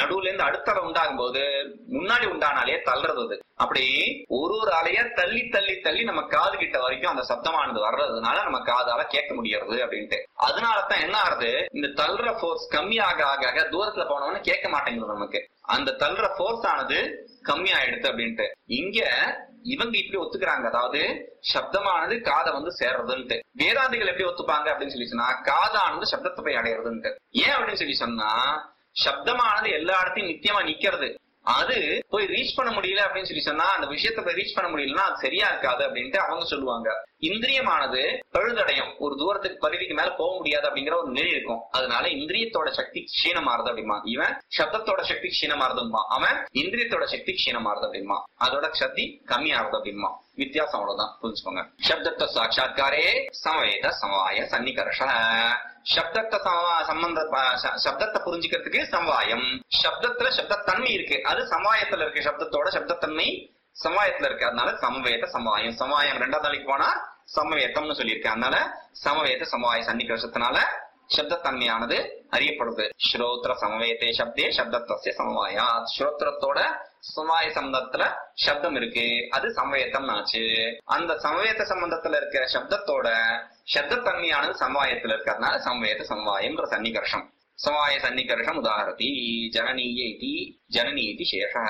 நடுவுல இருந்து அடுத்த அலை உண்டாகும் போது முன்னாடி உண்டானாலே தள்ளுறது அது அப்படி ஒரு ஒரு அலையா தள்ளி தள்ளி தள்ளி நம்ம காது கிட்ட வரைக்கும் அந்த சப்தமானது வர்றதுனால நம்ம காதால கேட்க முடியறது அப்படின்ட்டு அதனாலதான் என்ன ஆகுது இந்த தள்ளுற ஃபோர்ஸ் கம்மியாக ஆக ஆக தூரத்துல போனவொன்னு கேட்க மாட்டேங்குது நமக்கு அந்த தள்ளுற ஃபோர்ஸ் ஆனது கம்மியாயிடுது அப்படின்ட்டு இங்க இவங்க இப்படி ஒத்துக்கிறாங்க அதாவது சப்தமானது காதை வந்து சேர்றதுன்ட்டு வேதாந்திகள் எப்படி ஒத்துப்பாங்க அப்படின்னு சொல்லி சொன்னா காதானது சப்தத்தை போய் அடையிறதுன்ட்டு ஏன் அப்படின்னு சொல்லி சொன்னா சப்தமானது எல்லா இடத்தையும் நித்தியமா நிக்கிறது அது போய் ரீச் பண்ண முடியல அப்படின்னு சொல்லி சொன்னா அந்த விஷயத்தை போய் ரீச் பண்ண முடியலன்னா அது சரியா இருக்காது அப்படின்ட்டு அவங்க சொல்லுவாங்க இந்திரியமானது பழுதடையும் ஒரு தூரத்துக்கு பகுதிக்கு மேல போக முடியாது அப்படிங்கிற ஒரு நிலை இருக்கும் அதனால இந்திரியத்தோட சக்தி க்ஷீணமாறுது அப்படிமா இவன் சப்தத்தோட சக்தி க்ஷீணமாறுதுமா அவன் இந்திரியத்தோட சக்தி க்ஷீணமாறுது அப்படிமா அதோட சக்தி கம்மியாகுது அப்படிமா வித்தியாசம் அவ்வளவுதான் புரிஞ்சுக்கோங்க சப்தத்த சாட்சா்காரே சமவேத சமவாய சன்னிகர்ஷ சப்தத்தை சம- சம்பந்த ப- ச- சப்தத்தை புரிஞ்சுக்கிறதுக்கு சமவாயம் சப்தத்துல சப்தத்தன்மை இருக்கு அது சமவாயத்துல இருக்கு சப்தத்தோட சப்தத்தன்மை சமவாயத்துல இருக்கு அதனால சமவேத சமவாயம் சமவாயம் ரெண்டாவது நாளைக்கு போனா சமவேதம்னு சொல்லியிருக்கேன் அதனால சமவேத சமவாய சன்னிகர்ஷத்தினால சப்தத்தன்மையானது அறியப்படுது ஸ்ரோத்ர சமவேதே சப்தே சப்தத்தசிய சமவாயா ஸ்ரோத்திரத்தோட சமவாய சம்பந்தத்துல சப்தம் இருக்கு அது சமவேதம் ஆச்சு அந்த சமவேத சம்பந்தத்துல இருக்கிற சப்தத்தோட சப்தத்தன்மையானது சமவாயத்துல இருக்கிறதுனால சமவேத சமவாயம்ன்ற சன்னிகர்ஷம் சமவாய சன்னிகர்ஷம் உதாரதி ஜனனீய இதி ஜனனி இதி சேஷः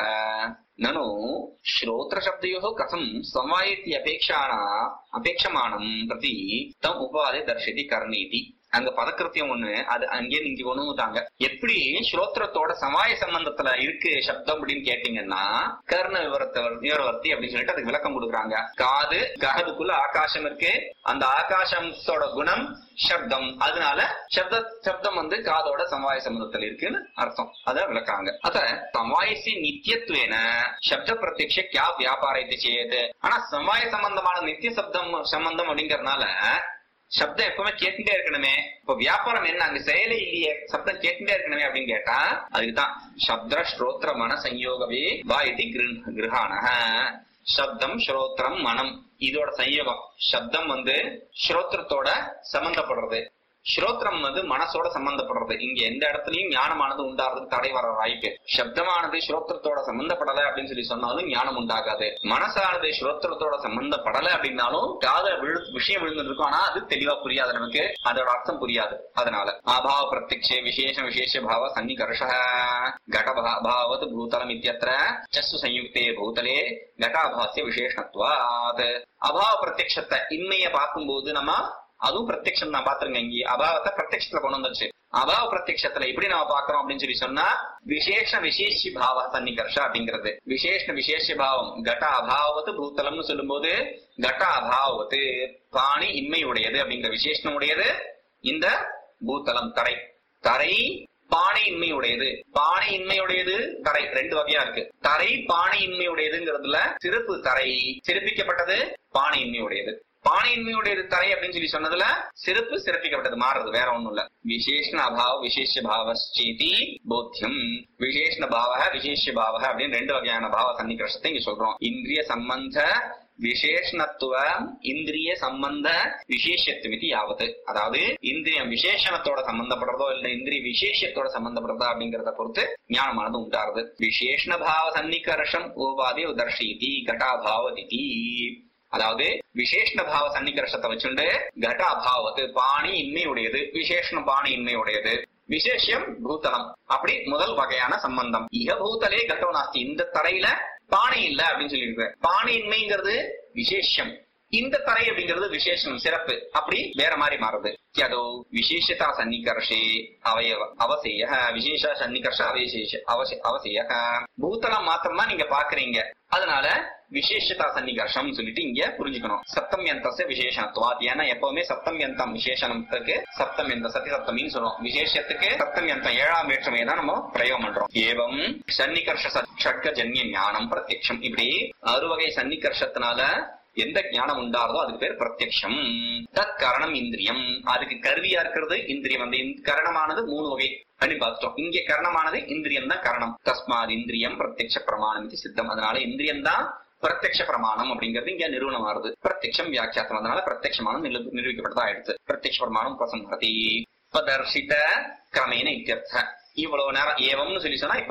நனு श्रोत्रशब्दयोः कथं समवायेति अपेक्षाणा अपेक्षमाणं प्रति தம் உபாதை தர்ஷிதி கர்ணீதி அங்க பதக்கிருத்தியம் ஒண்ணு அது அங்கே நீங்க கொண்டு வந்துட்டாங்க எப்படி ஸ்ரோத்திரத்தோட சமாய சம்பந்தத்துல இருக்கு சப்தம் அப்படின்னு கேட்டீங்கன்னா கர்ண விவரத்தை விவரவர்த்தி அப்படின்னு சொல்லிட்டு அதுக்கு விளக்கம் கொடுக்குறாங்க காது காதுக்குள்ள ஆகாசம் இருக்கு அந்த ஆகாசத்தோட குணம் சப்தம் அதனால சப்த சப்தம் வந்து காதோட சமவாய சம்பந்தத்தில் இருக்குன்னு அர்த்தம் அத விளக்காங்க அத சமவாயசி நித்தியத்துவேன சப்த பிரத்யக்ஷ கியா வியாபார இது செய்யுது ஆனா சமவாய சம்பந்தமான நித்திய சப்தம் சம்பந்தம் அப்படிங்கறதுனால சப்தம் எப்பவுமே கேட்டுட்டே இருக்கணுமே இப்ப வியாபாரம் என்ன அங்க செயலே இல்லையே சப்தம் கேட்டுட்டே இருக்கணுமே அப்படின்னு கேட்டா அதுக்குதான் சப்த ஸ்ரோத்ர மன சம்யோகவே வா இது கிரகாண சப்தம் ஸ்ரோத்திரம் மனம் இதோட சம்யோகம் சப்தம் வந்து ஸ்ரோத்திரத்தோட சம்பந்தப்படுறது ஸ்ரோத்திரம் வந்து மனசோட சம்பந்தப்படுறது இங்க எந்த இடத்துலயும் ஞானமானது உண்டாடுறதுக்கு தடை வர வாய்ப்பு சப்தமானது ஸ்ரோத்திரத்தோட சம்பந்தப்படல அப்படின்னு சொல்லி சொன்னாலும் ஞானம் உண்டாகாது மனசானது ஸ்ரோத்திரத்தோட சம்பந்தப்படல அப்படின்னாலும் காத விழு விஷயம் விழுந்துட்டு இருக்கும் ஆனா அது தெளிவா புரியாது நமக்கு அதோட அர்த்தம் புரியாது அதனால அபாவ பிரத்யக்ஷே விசேஷ விசேஷ பாவ சன்னிகர்ஷ கட பாவத் பூதலம் இத்தியத்திர சஸ்ஸு சயுக்தே பூதலே கட்டாபாசிய விசேஷத்வாத் அபாவ பிரத்யக்ஷத்தை இன்மைய பார்க்கும்போது நம்ம அதுவும் பிரத்யக்ஷம் நான் பாத்துருங்க இங்கே அபாவத்தை பிரத்யக்ஷத்துல கொண்டு வந்துச்சு அபாவ பிரத்யக்ஷத்துல எப்படி நம்ம பாக்குறோம் அப்படின்னு சொல்லி சொன்னா விசேஷ விசேஷி பாவ சன்னிகர்ஷ அப்படிங்கிறது விசேஷ விசேஷ பாவம் கட்ட அபாவத்து பூத்தலம்னு சொல்லும்போது கட்ட அபாவத்து பாணி இன்மை உடையது அப்படிங்கிற விசேஷம் உடையது இந்த பூத்தலம் தரை தரை பானை இன்மை உடையது பானை இன்மை உடையது தரை ரெண்டு வகையா இருக்கு தரை பானை இன்மை உடையதுங்கிறதுல சிறப்பு தரை சிறப்பிக்கப்பட்டது பானை இன்மை உடையது பானையின்மையுடைய தரை அப்படின்னு சொல்லி சொன்னதுல சிறப்பு சிறப்பிக்கப்பட்டது மாறுறது வேற ஒண்ணும் இல்ல விசேஷண அபாவ விசேஷ பாவஸ்சீதி போத்தியம் விசேஷண பாவ விசேஷ பாவ அப்படின்னு ரெண்டு வகையான பாவ சன்னிகர்ஷத்தை இங்க சொல்றோம் இந்திரிய சம்பந்த விசேஷணத்துவ இந்திரிய சம்பந்த விசேஷத்துவம் இது யாவது அதாவது இந்திரியம் விசேஷணத்தோட சம்பந்தப்படுறதோ இல்ல இந்திரிய விசேஷத்தோட சம்பந்தப்படுறதா அப்படிங்கறத பொறுத்து ஞானமானது உண்டாருது விசேஷண பாவ சன்னிகர்ஷம் உபாதி உதர்ஷீதி கட்டாபாவதி அதாவது விசேஷண பாவ சன்னிகர்ஷத்தை வச்சுண்டு கட அபாவத்து பாணி இன்மையுடையது விசேஷண பாணி இன்மையுடையது விசேஷம் பூத்தலம் அப்படி முதல் வகையான சம்பந்தம் இக பூத்தலே கட்டோ நாஸ்தி இந்த தரையில பாணி இல்ல அப்படின்னு சொல்லியிருக்கு பாணி இன்மைங்கிறது விசேஷம் இந்த தரை அப்படிங்கிறது விசேஷம் சிறப்பு அப்படி வேற மாதிரி மாறுது அதோ விசேஷதா சன்னிகர்ஷே அவயவ அவசிய விசேஷ சன்னிகர்ஷ அவசேஷ அவசிய அவசிய பூத்தலம் மாத்திரம் தான் நீங்க பாக்குறீங்க அதனால விசேஷதா சன்னிகர்ஷம் சொல்லிட்டு இங்க புரிஞ்சுக்கணும் சப்தம் யந்தச விசேஷத்துவாத் ஏன்னா எப்பவுமே சப்தம் யந்தம் விசேஷனத்துக்கு சப்தம் யந்த சத்தி சப்தமின்னு சொல்லுவோம் விசேஷத்துக்கு சப்தம் யந்தம் ஏழாம் வேற்றுமையை தான் நம்ம பிரயோகம் பண்றோம் ஏவம் சன்னிகர்ஷ ஷட்க ஜன்ய ஞானம் பிரத்யக்ஷம் இப்படி அறுவகை சன்னிகர்ஷத்தினால எந்த ஞானம் உண்டாறதோ அதுக்கு பேர் பிரத்யக்ஷம் தத் கரணம் இந்திரியம் அதுக்கு கருவியா இருக்கிறது இந்திரியம் அந்த இந்த கரணமானது மூணு வகை அப்படின்னு பார்த்துட்டோம் இங்க கரணமானது இந்திரியம் தான் கரணம் தஸ்மாத் இந்திரியம் பிரத்யக்ஷ பிரமாணம் இது சித்தம் அதனால இந்திரியம் தான் பிரத்யக்ஷ பிரமாணம் அப்படிங்கிறது இங்க நிறுவனம் ஆறுது பிரத்யக்ஷம் வியாக்கியாசம் அதனால பிரத்யக்ஷமானம் நிரு- நிரூபிக்கப்பட்டதா ஆயிடுச்சு பிரத்யக்ஷ பிரமாணம் உபசம்ஹரதி பதர்ஷித கிரமேன இத்தியர்த்த இவ்வளவு நேரம் ஏவம்னு சொல்லி சொன்னா இப்ப